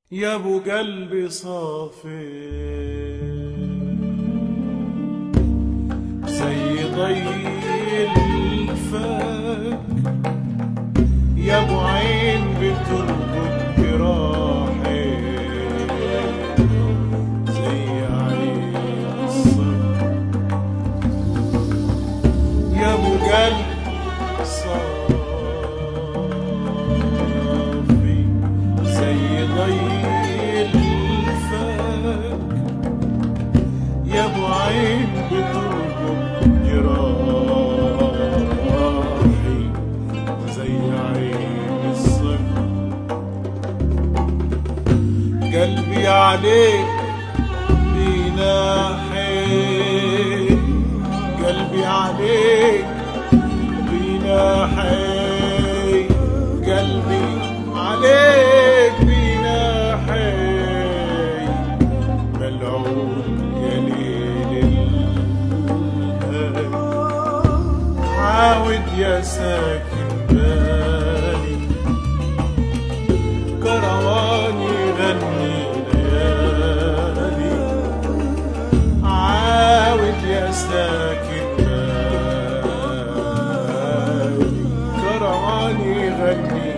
يا ابو قلبي صافي زي ضي الفك يا ابو عين بتربط جراحي زي عين الصبر يا ابو قلب صافي زي ضي الفك يا ابو عين بتربط جراحي زي عين الصبر قلبي عليك بيناحي قلبي عليك بيناحي قلبي عليك بيناحي ملعون يا ليل الهي عاود يا ساكن بالي كرواني غني ليالي عاود يا ساكن بالي كرواني غني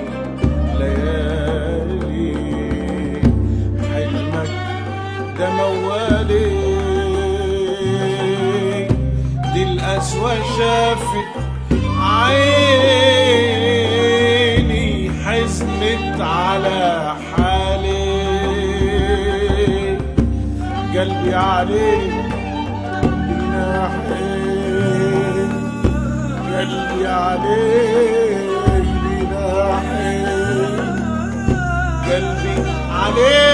ليالي حلمك ده موالي دي الأسوأ شافت عيني حزنت على حالي قلبي عليك بناحين قلبي عليك بناحين قلبي عليك